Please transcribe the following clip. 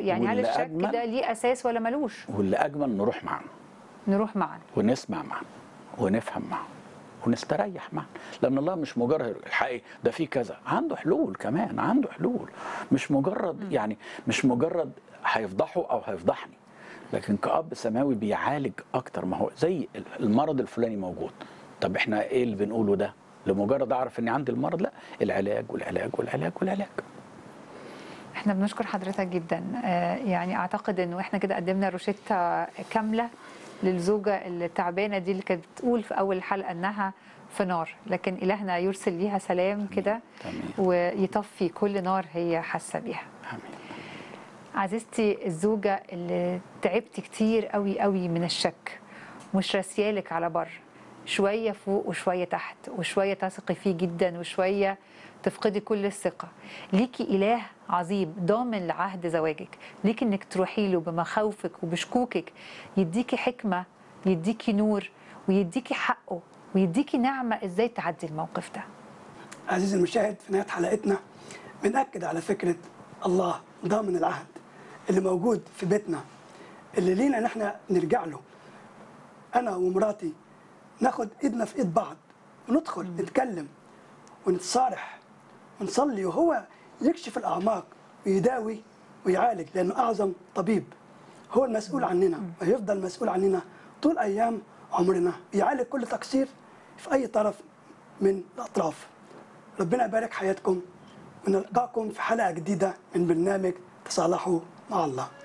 يعني هل واللي الشك أجمل- ده ليه اساس ولا ملوش واللي اجمل نروح معاهم نروح معا ونسمع معاهم ونفهم معاهم ونستريح معاهم لان الله مش مجرد الحقيقي ده في كذا عنده حلول كمان عنده حلول مش مجرد يعني مش مجرد هيفضحه او هيفضحني لكن كأب سماوي بيعالج اكتر ما هو زي المرض الفلاني موجود طب احنا ايه اللي بنقوله ده لمجرد اعرف اني عندي المرض لا العلاج والعلاج والعلاج والعلاج احنا بنشكر حضرتك جدا آه، يعني اعتقد انه احنا كده قدمنا روشته كامله للزوجه التعبانه دي اللي كانت بتقول في اول الحلقه انها في نار لكن الهنا يرسل ليها سلام كده تمام. ويطفي كل نار هي حاسه بيها امين عزيزتي الزوجة اللي تعبتي كتير قوي قوي من الشك مش راسيالك على بر شوية فوق وشوية تحت وشوية تثقي فيه جدا وشوية تفقدي كل الثقة ليكي إله عظيم ضامن لعهد زواجك ليكي إنك تروحي له بمخاوفك وبشكوكك يديكي حكمة يديكي نور ويديكي حقه ويديكي نعمة إزاي تعدي الموقف ده عزيزي المشاهد في نهايه حلقتنا بنأكد على فكره الله ضامن العهد اللي موجود في بيتنا اللي لينا ان احنا نرجع له انا ومراتي ناخد ايدنا في ايد بعض وندخل نتكلم ونتصارح ونصلي وهو يكشف الاعماق ويداوي ويعالج لانه اعظم طبيب هو المسؤول عننا ويفضل مسؤول عننا طول ايام عمرنا يعالج كل تقصير في اي طرف من الاطراف ربنا يبارك حياتكم ونلقاكم في حلقه جديده من برنامج تصالحوا مع الله